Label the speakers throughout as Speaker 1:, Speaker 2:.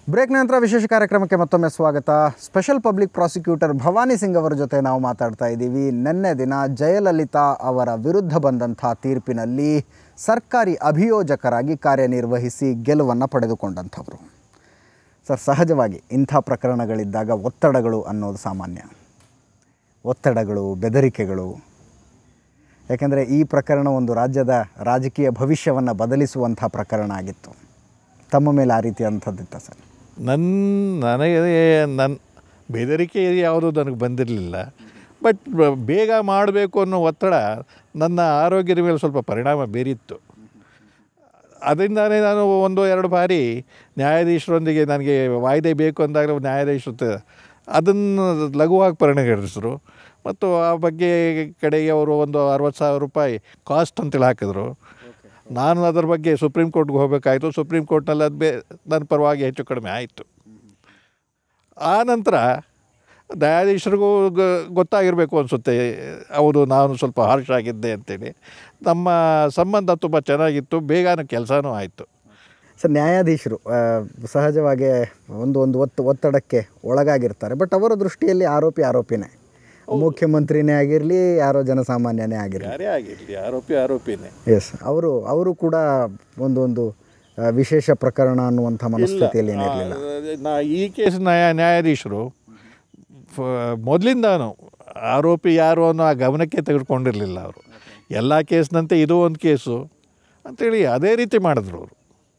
Speaker 1: Break ನಂತರ ವಿಶೇಷ ಕಾರ್ಯಕ್ರಮಕ್ಕೆ ಮತ್ತೊಮ್ಮೆ ಸ್ವಾಗತ special public prosecutor Bhavani Singh ಅವರ ಜೊತೆ ನಾವು ಮಾತಾಡ್ತಾ ಇದ್ದೀವಿ ನಿನ್ನೆ ದಿನ ಜಯಲಲಿತಾ ಅವರ ವಿರುದ್ಧ ಬಂದಂಥ ತೀರ್ಪಿನಲ್ಲಿ ಸರ್ಕಾರಿ ಅಭಿಯೋಜಕರಾಗಿ ಕಾರ್ಯನಿರ್ವಹಿಸಿ ಗೆಲುವನ್ನು ಪಡೆದುಕೊಂಡಂಥವರು ಸರ್ ಸಹಜವಾಗಿ ಇಂಥ ಪ್ರಕರಣಗಳಿದ್ದಾಗ ಒತ್ತಡಗಳು ಅನ್ನೋದು ಸಾಮಾನ್ಯ ಒತ್ತಡಗಳು ಬೆದರಿಕೆಗಳು ಯಾಕೆಂದರೆ ಈ ಪ್ರಕರಣ ಒಂದು ರಾಜ್ಯದ ರಾಜಕೀಯ ಭವಿಷ್ಯವನ್ನು ಬದಲಿಸುವಂಥ ಪ್ರಕರಣ ಆಗಿತ್ತು ತಮ್ಮ ಮೇಲೆ ಆ ರೀತಿಯಾದಂಥದ್ದಿತ್ತ ಸರ್
Speaker 2: ನನ್ನ ನನಗೆ ನನ್ನ ಬೆದರಿಕೆ ಯಾವುದು ನನಗೆ ಬಂದಿರಲಿಲ್ಲ ಬಟ್ ಬೇಗ ಮಾಡಬೇಕು ಅನ್ನೋ ಒತ್ತಡ ನನ್ನ ಆರೋಗ್ಯದ ಮೇಲೆ ಸ್ವಲ್ಪ ಪರಿಣಾಮ ಬೀರಿತ್ತು ಅದರಿಂದಾನೇ ನಾನು ಒಂದು ಎರಡು ಬಾರಿ ನ್ಯಾಯಾಧೀಶರೊಂದಿಗೆ ನನಗೆ ವಾಯ್ದೆ ಬೇಕು ಅಂದಾಗ ನ್ಯಾಯಾಧೀಶರು ಅದನ್ನು ಲಘುವಾಗಿ ಪರಿಗಣಿಸಿದ್ರು ಮತ್ತು ಆ ಬಗ್ಗೆ ಕಡೆಗೆ ಅವರು ಒಂದು ಅರವತ್ತು ಸಾವಿರ ರೂಪಾಯಿ ಕಾಸ್ಟ್ ಅಂತೇಳಿ ಹಾಕಿದ್ರು ನಾನು ಅದ್ರ ಬಗ್ಗೆ ಸುಪ್ರೀಂ ಕೋರ್ಟ್ಗೆ ಹೋಗಬೇಕಾಯಿತು ಸುಪ್ರೀಂ ಕೋರ್ಟ್ನಲ್ಲಿ ಅದು ಬೇ ನನ್ನ ಪರವಾಗಿ ಹೆಚ್ಚು ಕಡಿಮೆ ಆಯಿತು ಆ ನಂತರ ನ್ಯಾಯಾಧೀಶರಿಗೂ ಗ- ಗೊತ್ತಾಗಿರಬೇಕು ಅನಿಸುತ್ತೆ ಅವರು ನಾನು ಸ್ವಲ್ಪ ಹಾರ್ಷ್ ಆಗಿದ್ದೆ ಅಂತೇಳಿ ನಮ್ಮ ಸಂಬಂಧ ತುಂಬ ಚೆನ್ನಾಗಿತ್ತು ಬೇಗನೆ ಕೆಲಸನೂ ಆಯಿತು
Speaker 1: ಸರ್ ನ್ಯಾಯಾಧೀಶರು ಆ, ಸಹಜವಾಗಿ ಒಂದು ಒಂದು ಒತ್ತು ಒತ್ತಡಕ್ಕೆ ಒಳಗಾಗಿರ್ತಾರೆ ಬಟ್ ಅವರ ದೃಷ್ಟಿಯಲ್ಲಿ ಆರೋಪಿ ಆರೋಪಿನೇ ಮುಖ್ಯಮಂತ್ರಿನೇ ಆಗಿರಲಿ ಯಾರೋ ಜನಸಾಮಾನ್ಯನೇ ಆಗಿರಲಿ
Speaker 2: ಯಾರೇ ಆಗಿರಲಿ ಆರೋಪಿ ಆರೋಪಿನೇ
Speaker 1: ಎಸ್ ಅವರು ಅವರು ಕೂಡ ಒಂದು ಒಂದು ಆ, ವಿಶೇಷ ಪ್ರಕರಣ ಅನ್ನುವಂಥ ಮನಸ್ಥಿತಿಯಲ್ಲಿ ಏನಿರಲಿಲ್ಲ
Speaker 2: ಆ, ನಾ ಈ ಕೇಸ್ ನ್ಯಾಯ ನ್ಯಾಯಾಧೀಶರು ಮೊದಲಿಂದಾನು ಆರೋಪಿ ಯಾರು ಅನ್ನೋ ಆ ಗಮನಕ್ಕೆ ತೆಗೆದುಕೊಂಡಿರಲಿಲ್ಲ ಅವರು ಎಲ್ಲ ಕೇಸ್ನಂತೆ ಇದು ಒಂದು ಕೇಸು ಅಂತೇಳಿ ಅದೇ ರೀತಿ ಮಾಡಿದ್ರು ಅವರು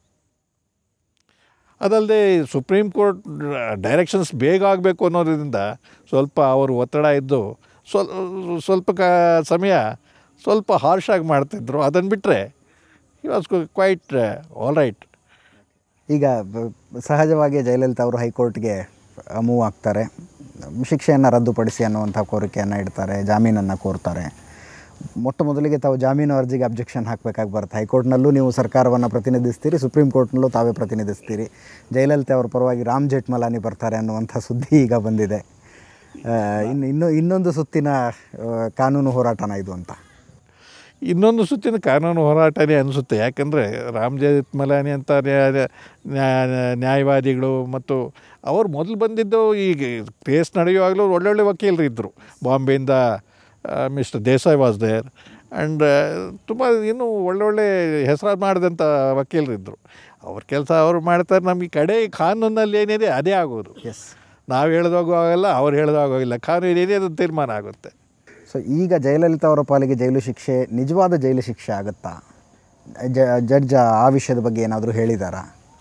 Speaker 2: ಅದಲ್ಲದೆ ಸುಪ್ರೀಂ ಕೋರ್ಟ್ ಡೈರೆಕ್ಷನ್ಸ್ ಬೇಗ ಆಗಬೇಕು ಅನ್ನೋದ್ರಿಂದ ಸ್ವಲ್ಪ ಅವರು ಒತ್ತಡ ಇದ್ದು ಸ್ವಲ್ ಸ್ವಲ್ಪ ಕ ಸಮಯ ಸ್ವಲ್ಪ ಹಾರ್ಷಾಗಿ ಮಾಡ್ತಿದ್ರು ಅದನ್ನು ಬಿಟ್ಟರೆ ಈ ವಾಸ್ ಕ್ವೈಟ್ ಆಲ್ ರೈಟ್
Speaker 1: ಈಗ ಬ- ಸಹಜವಾಗಿ ಜಯಲಲಿತಾ ಅವರು ಹೈಕೋರ್ಟ್ಗೆ ಮೂವ್ ಆಗ್ತಾರೆ ಶಿಕ್ಷೆಯನ್ನು ರದ್ದುಪಡಿಸಿ ಅನ್ನುವಂಥ ಕೋರಿಕೆಯನ್ನು ಇಡ್ತಾರೆ ಜಾಮೀನನ್ನು ಕೋರ್ತಾರೆ ಮೊಟ್ಟ ಮೊದಲಿಗೆ ತಾವು ಜಾಮೀನು ಅರ್ಜಿಗೆ ಅಬ್ಜೆಕ್ಷನ್ ಹಾಕಬೇಕಾಗಿ ಬರುತ್ತೆ ಹೈಕೋರ್ಟ್ನಲ್ಲೂ ನೀವು ಸರ್ಕಾರವನ್ನು ಪ್ರತಿನಿಧಿಸ್ತೀರಿ ಸುಪ್ರೀಂ ಕೋರ್ಟ್ನಲ್ಲೂ ತಾವೇ ಪ್ರತಿನಿಧಿಸ್ತೀರಿ ಜಯಲಲಿತಾ ಅವರ ಪರವಾಗಿ ರಾಮ್ ಜೇಠ್ಮಲಾನಿ ಬರ್ತಾರೆ ಅನ್ನುವಂಥ ಸುದ್ದಿ ಈಗ ಬಂದಿದೆ ಆ, ಇನ್ನು ಇನ್ನೂ ಇನ್ನೊಂದು ಸುತ್ತಿನ ಆ, ಕಾನೂನು ಹೋರಾಟನ ಇದು ಅಂತ
Speaker 2: ಇನ್ನೊಂದು ಸುತ್ತಿನ ಕಾನೂನು ಹೋರಾಟನೇ ಅನಿಸುತ್ತೆ ಯಾಕಂದರೆ ರಾಮ್ ಜೇಠ್ಮಲಾನಿ ಅಂತ ನ್ಯಾಯ- ನ್ಯಾಯ- ನ್ಯಾಯವಾದಿಗಳು ಮತ್ತು ಅವರು ಮೊದಲು ಬಂದಿದ್ದು ಈಗ ಕೇಸ್ ನಡೆಯುವಾಗಲೂ ಒಳ್ಳೊಳ್ಳೆ ವಕೀಲರು ಇದ್ದರು ಬಾಂಬೆಯಿಂದ mister Desai was there and ತುಂಬ ಇನ್ನೂ ಒಳ್ಳೊಳ್ಳೆ ಹೆಸರು ಮಾಡಿದಂಥ ವಕೀಲರಿದ್ದರು ಅವ್ರ ಕೆಲಸ ಅವರು ಮಾಡ್ತಾರೆ ನಮಗೆ ಕಡೆ ಕಾನೂನಲ್ಲಿ ಏನಿದೆ ಅದೇ ಆಗೋದು
Speaker 1: ಎಸ್
Speaker 2: ನಾವು ಹೇಳ್ದಾಗೂ ಆಗಲ್ಲ ಅವ್ರು ಹೇಳ್ದಾಗೂ ಆಗಿಲ್ಲ ಕಾನೂನು ಏನಿದೆ ಅದು ತೀರ್ಮಾನ ಆಗುತ್ತೆ
Speaker 1: ಸೊ ಈಗ ಜಯಲಲಿತಾ ಅವರ ಪಾಲಿಗೆ ಜೈಲು ಶಿಕ್ಷೆ ನಿಜವಾದ ಜೈಲು ಶಿಕ್ಷೆ ಆಗುತ್ತಾ ಜ ಜಡ್ಜ್ ಆ ವಿಷಯದ ಬಗ್ಗೆ ಏನಾದರೂ ಹೇಳಿದಾರಾ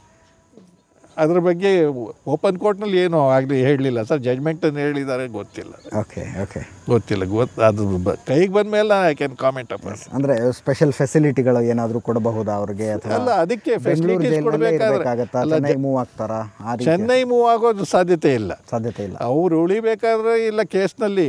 Speaker 2: ಅದ್ರ ಬಗ್ಗೆ ಓಪನ್ ಕೋರ್ಟ್ನಲ್ಲಿ ಏನೂ ಆಗಲಿ ಹೇಳಲಿಲ್ಲ ಸರ್ ಜಜ್ಮೆಂಟನ್ನು ಹೇಳಿದ್ದಾರೆ ಗೊತ್ತಿಲ್ಲ
Speaker 1: ಓಕೆ ಓಕೆ
Speaker 2: ಗೊತ್ತಿಲ್ಲ ಗೊತ್ತು ಅದು ಬ- ಕೈಗೆ ಬಂದ ಮೇಲೆ ಐ ಕ್ಯಾನ್ ಕಾಮೆಂಟ್ ಅಪ್
Speaker 1: ಅಂದರೆ ಸ್ಪೆಷಲ್ ಫೆಸಿಲಿಟಿಗಳು ಏನಾದರೂ ಕೊಡಬಹುದಾ ಅವ್ರಿಗೆ ಅಥವಾ
Speaker 2: ಅಲ್ಲ ಅದಕ್ಕೆ
Speaker 1: ಬೆಂಗಳೂರು
Speaker 2: ಫೆಸಿಲಿಟೀಸ್
Speaker 1: ಜೈಲಿನಲ್ಲೇ
Speaker 2: ಕೊಡಬೇಕಾದ್ರೆ
Speaker 1: ಇರಬೇಕಾಗತ್ತಾ
Speaker 2: ಅಲ್ಲ
Speaker 1: ಚೆನ್ನೈ ಮೂವ್ ಆಗ್ತಾರಾ ಆ ರೀತಿ
Speaker 2: ಚೆನ್ನೈ ಮೂವ್ ಆಗೋದು ಸಾಧ್ಯತೆ ಇಲ್ಲ
Speaker 1: ಸಾಧ್ಯತೆ ಇಲ್ಲ
Speaker 2: ಅವ್ರು ಉಳಿಬೇಕಾದ್ರೆ ಇಲ್ಲ ಕೇಸ್ನಲ್ಲಿ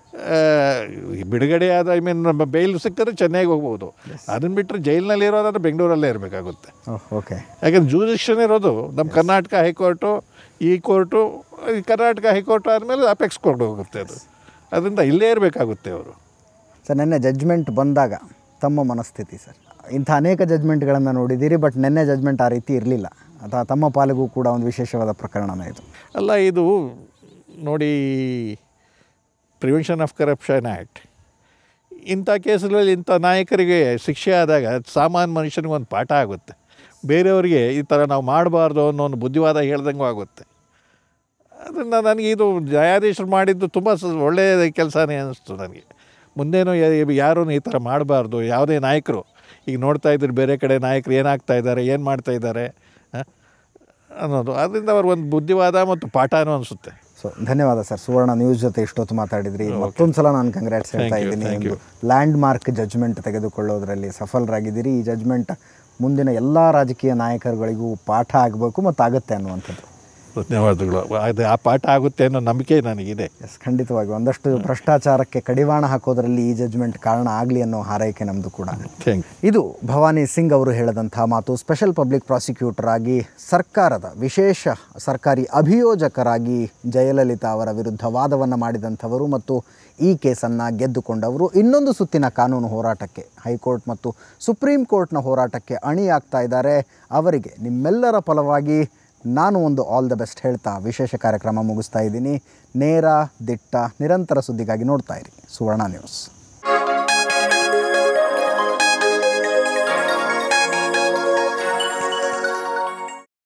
Speaker 2: ಬಿಡುಗಡೆ ಆದ ಐ ಮೀನ್ ಬೇಲ್ ಸಿಕ್ಕಿದ್ರೆ ಚೆನ್ನೈಗೆ ಹೋಗ್ಬೋದು ಅದನ್ನು ಬಿಟ್ಟರೆ ಜೈಲಿನಲ್ಲಿ ಇರೋದಾದ್ರೆ ಬೆಂಗಳೂರಲ್ಲೇ ಇರಬೇಕಾಗುತ್ತೆ
Speaker 1: ಓಹ್ ಓಕೆ
Speaker 2: ಯಾಕಂದ್ರೆ ಜೂರಿಕ್ಷನ್ ಇರೋದು ನಮ್ಮ ಕರ್ನಾಟಕ ಹೈಕೋರ್ಟು ಈ ಕೋರ್ಟು ಈ ಕರ್ನಾಟಕ ಹೈಕೋರ್ಟ್ ಆದಮೇಲೆ ಅಪೆಕ್ಸ್ ಕೋರ್ಟ್ ಹೋಗುತ್ತೆ ಅದು ಅದರಿಂದ ಇಲ್ಲೇ ಇರಬೇಕಾಗುತ್ತೆ ಅವರು
Speaker 1: ಸರ್ ನಿನ್ನೆ ಜಡ್ಜ್ಮೆಂಟ್ ಬಂದಾಗ ತಮ್ಮ ಮನಸ್ಥಿತಿ ಸರ್ ಇಂಥ ಅನೇಕ ಜಡ್ಜ್ಮೆಂಟ್ಗಳನ್ನು ನೋಡಿದ್ದೀರಿ ಬಟ್ ನಿನ್ನೆ ಜಡ್ಜ್ಮೆಂಟ್ ಆ ರೀತಿ ಇರಲಿಲ್ಲ ಅಥವಾ ತಮ್ಮ ಪಾಲಿಗೂ ಕೂಡ ಒಂದು ವಿಶೇಷವಾದ ಪ್ರಕರಣನೇ ಇದು
Speaker 2: ಅಲ್ಲ ಇದು ನೋಡಿ ಪ್ರಿವೆನ್ಷನ್ ಆಫ್ ಕರಪ್ಷನ್ ಆ್ಯಕ್ಟ್ ಇಂಥ ಕೇಸುಗಳಲ್ಲಿ ಇಂಥ ನಾಯಕರಿಗೆ ಶಿಕ್ಷೆ ಆದಾಗ ಸಾಮಾನ್ಯ ಮನುಷ್ಯನಿಗೆ ಒಂದು ಪಾಠ ಆಗುತ್ತೆ ಬೇರೆಯವರಿಗೆ ಈ ಥರ ನಾವು ಮಾಡಬಾರ್ದು ಅನ್ನೋ ಒಂದು ಬುದ್ಧಿವಾದ ಹೇಳ್ದಂಗೂ ಆಗುತ್ತೆ ಅದರಿಂದ ನನಗೆ ಇದು ನ್ಯಾಯಾಧೀಶರು ಮಾಡಿದ್ದು ತುಂಬ ಸ ಒಳ್ಳೆಯ ಕೆಲಸನೇ ಅನ್ನಿಸ್ತು ನನಗೆ ಮುಂದೇನು ಯಾರೂ ಈ ಥರ ಮಾಡಬಾರ್ದು ಯಾವುದೇ ನಾಯಕರು ಈಗ ನೋಡ್ತಾ ಇದ್ರು ಬೇರೆ ಕಡೆ ನಾಯಕರು ಏನಾಗ್ತಾ ಇದ್ದಾರೆ ಏನು ಮಾಡ್ತಾ ಇದ್ದಾರೆ ಆ? ಅನ್ನೋದು ಅದರಿಂದ ಅವ್ರ ಒಂದು ಬುದ್ಧಿವಾದ ಮತ್ತು ಪಾಠನೂ ಅನಿಸುತ್ತೆ
Speaker 1: ಸೊ ಧನ್ಯವಾದ ಸರ್ ಸುವರ್ಣ ನ್ಯೂಸ್ ಜೊತೆ ಇಷ್ಟೊತ್ತು ಮಾತಾಡಿದ್ರಿ ಮತ್ತೊಂದು ಸಲ ನಾನು ಕಂಗ್ರಾಟ್ಸ್ ಹೇಳ್ತಾ
Speaker 2: Thank you,
Speaker 1: ಇದ್ದೀನಿ
Speaker 2: thank
Speaker 1: ಒಂದು ಲ್ಯಾಂಡ್ ಮಾರ್ಕ್ ಜಡ್ಜ್ಮೆಂಟ್ ತೆಗೆದುಕೊಳ್ಳೋದ್ರಲ್ಲಿ ಸಫಲರಾಗಿದ್ದೀರಿ ಈ ಜಡ್ಜ್ಮೆಂಟ್ ಮುಂದಿನ ಎಲ್ಲ ರಾಜಕೀಯ ನಾಯಕರುಗಳಿಗೂ ಪಾಠ ಆಗಬೇಕು ಮತ್ತು ಆಗುತ್ತೆ ಅನ್ನುವಂಥದ್ದು
Speaker 2: ಧನ್ಯವಾದಗಳು ಅದು ಆ ಪಾಠ ಆಗುತ್ತೆ ಅನ್ನೋ ನಂಬಿಕೆ ನನಗಿದೆ
Speaker 1: ಎಸ್ ಖಂಡಿತವಾಗಿ ಒಂದಷ್ಟು ಭ್ರಷ್ಟಾಚಾರಕ್ಕೆ ಕಡಿವಾಣ ಹಾಕೋದರಲ್ಲಿ ಈ ಜಡ್ಜ್ಮೆಂಟ್ ಕಾರಣ ಆಗಲಿ ಅನ್ನೋ ಹಾರೈಕೆ ನಮ್ಮದು ಕೂಡ
Speaker 2: ಥ್ಯಾಂಕ್
Speaker 1: ಇದು ಭವಾನಿ ಸಿಂಗ್ ಅವರು ಹೇಳಿದಂಥ ಮಾತು ಸ್ಪೆಷಲ್ ಪಬ್ಲಿಕ್ ಪ್ರಾಸಿಕ್ಯೂಟರ್ ಆಗಿ ಸರ್ಕಾರದ ವಿಶೇಷ ಸರ್ಕಾರಿ ಅಭಿಯೋಜಕರಾಗಿ ಜಯಲಲಿತಾ ಅವರ ವಿರುದ್ಧ ವಾದವನ್ನು ಮಾಡಿದಂಥವರು ಮತ್ತು ಈ ಕೇಸನ್ನು ಗೆದ್ದುಕೊಂಡವರು ಇನ್ನೊಂದು ಸುತ್ತಿನ ಕಾನೂನು ಹೋರಾಟಕ್ಕೆ ಹೈಕೋರ್ಟ್ ಮತ್ತು ಸುಪ್ರೀಂ ಕೋರ್ಟ್ನ ಹೋರಾಟಕ್ಕೆ ಅಣಿಯಾಗ್ತಾ ಇದ್ದಾರೆ ಅವರಿಗೆ ನಿಮ್ಮೆಲ್ಲರ ಫಲವಾಗಿ ನಾನು ಒಂದು ಆಲ್ ದ ಬೆಸ್ಟ್ ಹೇಳ್ತಾ ವಿಶೇಷ ಕಾರ್ಯಕ್ರಮ ಮುಗಿಸ್ತಾ ಇದ್ದೀನಿ ನೇರ ದಿಟ್ಟ ನಿರಂತರ ಸುದ್ದಿಗಾಗಿ ನೋಡ್ತಾ ಇರಿ ಸುವರ್ಣ ನ್ಯೂಸ್